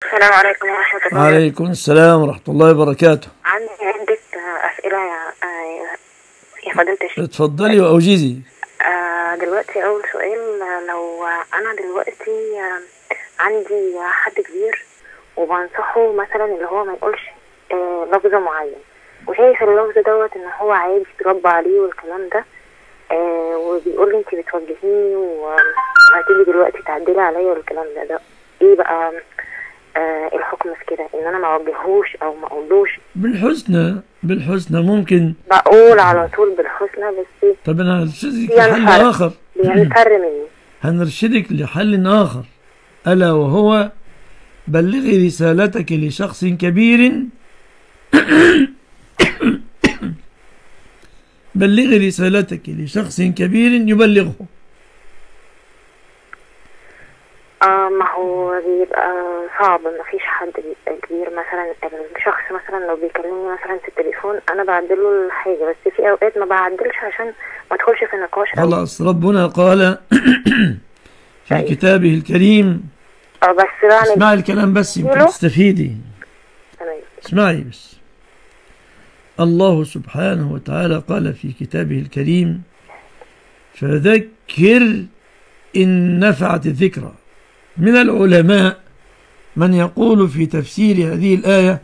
السلام عليكم ورحمة الله عليكم السلام ورحمة الله وبركاته عندي عدة أسئلة يا آه، يا فضيلة الشيخ اتفضلي وأوجزي آه، دلوقتي أول سؤال آه، لو أنا دلوقتي آه، عندي حد كبير وبنصحه مثلا اللي هو ما يقولش آه، لفظ معين وشايف اللفظ دوت إن هو عادي يتربى عليه والكلام ده آه، وبيقول لي أنت بتوجهيني و- وهتيجي دلوقتي تعدلي عليا والكلام ده ده إيه بقى آه، الحكم في كده إن أنا ما أوجهوش أو ما أقولوش بالحسنى بالحسنى ممكن بقول على طول بالحسنى بس طب أنا هرشدك يعني لحل فرق. آخر بينفر مني هنرشدك لحل آخر ألا وهو بلغي رسالتك لشخص كبير بلغي رسالتك لشخص كبير يبلغه آه ما هو بيبقى صعب ما فيش حد بيبقى كبير مثلا الشخص مثلا لو بيكلمني مثلا في التليفون انا بعدله الحاجه بس في اوقات ما بعدلش عشان ما ادخلش في نقاش أوي. خلاص ربنا قال في طيب. كتابه الكريم اه بس بعمل اسمعي الكلام بس يمكن قولوا. تستفيدي تمام اسمعي بس الله سبحانه وتعالى قال في كتابه الكريم فذكر إن نفعت الذكرى من العلماء من يقول في تفسير هذه الآية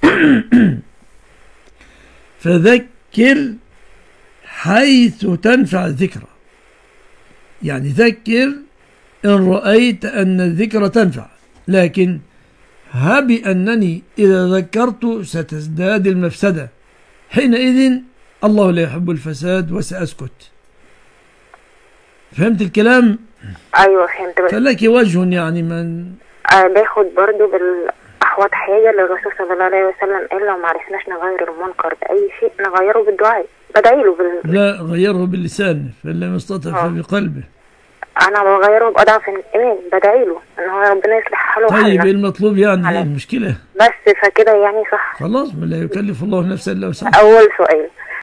فذكر حيث تنفع الذكرى يعني ذكر إن رأيت أن الذكرى تنفع لكن هب أنني إذا ذكرت ستزداد المفسدة حينئذ الله لا يحب الفساد وسأسكت فهمت الكلام ايوه فهمت بس فلك وجه يعني من آه باخد برضو بالاحوط حاجه اللي الرسول صلى الله عليه وسلم قال لو ما عرفناش نغير المنكر باي شيء نغيره بالدعاء بدعي له بال... لا غيره باللسان فإن لم يستطع آه. فبقلبه انا بغيره باضعف الايمان بدعي له ان هو ربنا يصلح حاله طيب وحالنا إيه المطلوب يعني على- إيه المشكلة بس فكده يعني صح خلاص لا يكلف الله نفسا إلا وسعها اول سؤال